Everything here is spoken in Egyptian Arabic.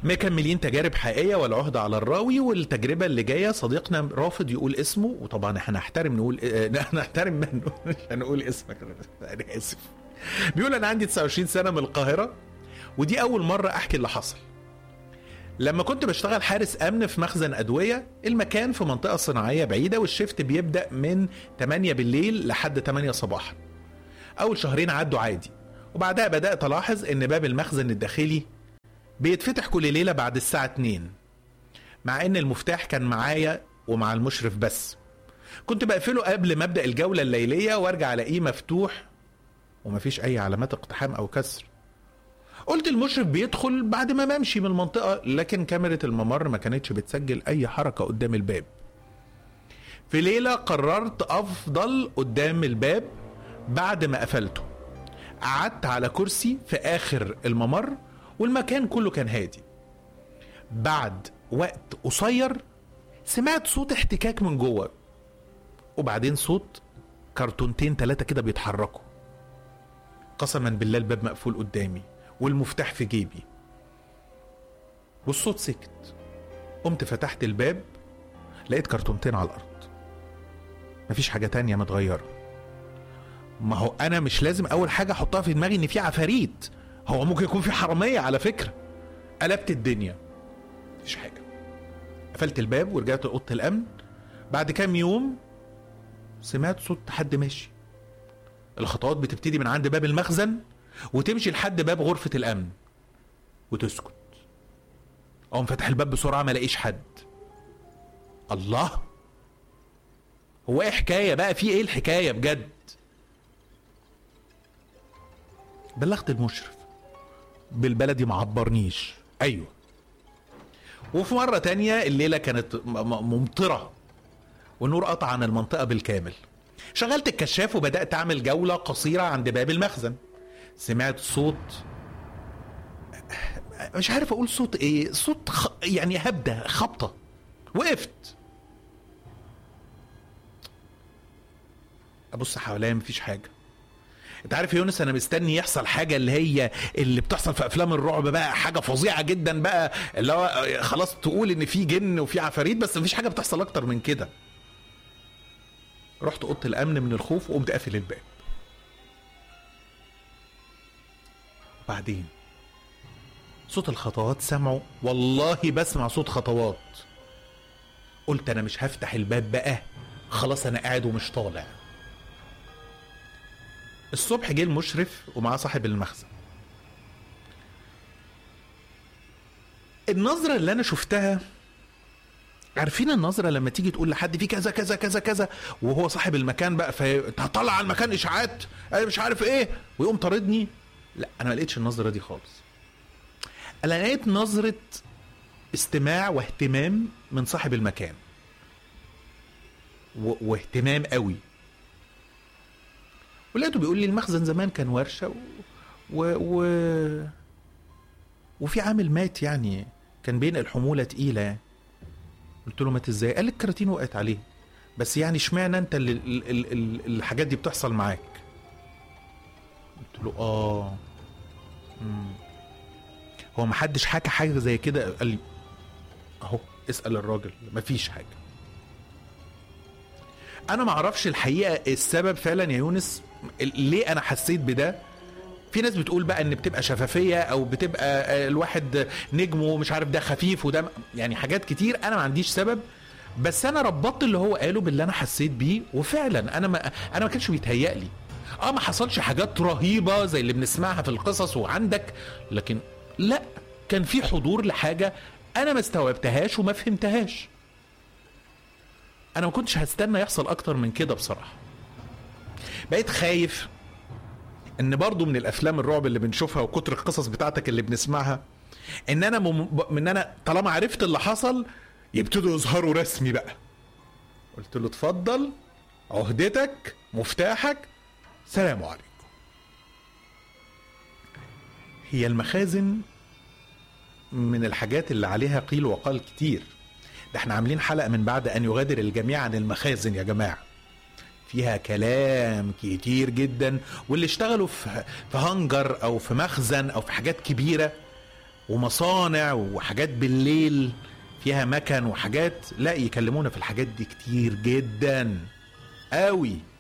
مكملين تجارب حقيقيه والعهده على الراوي والتجربه اللي جايه صديقنا رافض يقول اسمه وطبعا احنا نحترم نقول اه نحترم منه مش هنقول اسمك انا اسف بيقول انا عندي 29 سنه من القاهره ودي اول مره احكي اللي حصل لما كنت بشتغل حارس امن في مخزن ادويه المكان في منطقه صناعيه بعيده والشيفت بيبدا من 8 بالليل لحد 8 صباحا اول شهرين عدوا عادي وبعدها بدات الاحظ ان باب المخزن الداخلي بيتفتح كل ليله بعد الساعه 2 مع ان المفتاح كان معايا ومع المشرف بس كنت بقفله قبل ما ابدا الجوله الليليه وارجع الاقيه مفتوح ومفيش اي علامات اقتحام او كسر قلت المشرف بيدخل بعد ما بمشي من المنطقه لكن كاميرا الممر ما كانتش بتسجل اي حركه قدام الباب في ليله قررت افضل قدام الباب بعد ما قفلته قعدت على كرسي في اخر الممر والمكان كله كان هادي بعد وقت قصير سمعت صوت احتكاك من جوه وبعدين صوت كرتونتين ثلاثة كده بيتحركوا قسما بالله الباب مقفول قدامي والمفتاح في جيبي والصوت سكت قمت فتحت الباب لقيت كرتونتين على الأرض مفيش حاجة تانية متغيرة ما هو أنا مش لازم أول حاجة أحطها في دماغي إن في عفاريت هو ممكن يكون في حرامية على فكرة قلبت الدنيا مفيش حاجة قفلت الباب ورجعت لأوضة الأمن بعد كام يوم سمعت صوت حد ماشي الخطوات بتبتدي من عند باب المخزن وتمشي لحد باب غرفة الأمن وتسكت أقوم فتح الباب بسرعة ما الاقيش حد الله هو ايه حكاية بقى في ايه الحكاية بجد بلغت المشرف بالبلدي ما عبرنيش ايوه وفي مرة تانية الليلة كانت ممطرة والنور قطع عن المنطقة بالكامل شغلت الكشاف وبدأت أعمل جولة قصيرة عند باب المخزن سمعت صوت مش عارف أقول صوت إيه صوت خ... يعني هبدة خبطة وقفت أبص حواليا مفيش حاجة انت عارف يا يونس انا مستني يحصل حاجه اللي هي اللي بتحصل في افلام الرعب بقى حاجه فظيعه جدا بقى اللي هو خلاص تقول ان في جن وفي عفاريت بس مفيش حاجه بتحصل اكتر من كده رحت اوضه الامن من الخوف وقمت قافل الباب بعدين صوت الخطوات سمعه والله بسمع صوت خطوات قلت انا مش هفتح الباب بقى خلاص انا قاعد ومش طالع الصبح جه المشرف ومعاه صاحب المخزن النظرة اللي أنا شفتها عارفين النظرة لما تيجي تقول لحد في كذا كذا كذا كذا وهو صاحب المكان بقى فهطلع على المكان إشاعات أنا مش عارف إيه ويقوم طاردني لا أنا ما لقيتش النظرة دي خالص أنا لقيت نظرة استماع واهتمام من صاحب المكان و... واهتمام قوي ولقيته بيقول لي المخزن زمان كان ورشه و... و... و... وفي عامل مات يعني كان بينقل حموله تقيله يعني قلت له مات ازاي؟ قال لي الكراتين وقعت عليه بس يعني اشمعنى انت اللي ال... ال... ال... الحاجات دي بتحصل معاك؟ قلت له اه مم. هو محدش حكى حاجه زي كده قال لي اهو اسال الراجل مفيش حاجه انا ما اعرفش الحقيقه السبب فعلا يا يونس ليه انا حسيت بده في ناس بتقول بقى ان بتبقى شفافيه او بتبقى الواحد نجمه مش عارف ده خفيف وده يعني حاجات كتير انا ما عنديش سبب بس انا ربطت اللي هو قاله باللي انا حسيت بيه وفعلا انا ما انا ما كانش بيتهيأ لي اه ما حصلش حاجات رهيبه زي اللي بنسمعها في القصص وعندك لكن لا كان في حضور لحاجه انا ما استوعبتهاش وما فهمتهاش انا ما كنتش هستنى يحصل اكتر من كده بصراحه بقيت خايف ان برضو من الافلام الرعب اللي بنشوفها وكتر القصص بتاعتك اللي بنسمعها ان انا مم... ان انا طالما عرفت اللي حصل يبتدوا يظهروا رسمي بقى قلت له اتفضل عهدتك مفتاحك سلام عليكم هي المخازن من الحاجات اللي عليها قيل وقال كتير ده احنا عاملين حلقه من بعد ان يغادر الجميع عن المخازن يا جماعه فيها كلام كتير جدا واللي اشتغلوا في في هنجر او في مخزن او في حاجات كبيره ومصانع وحاجات بالليل فيها مكن وحاجات لا يكلمونا في الحاجات دي كتير جدا قوي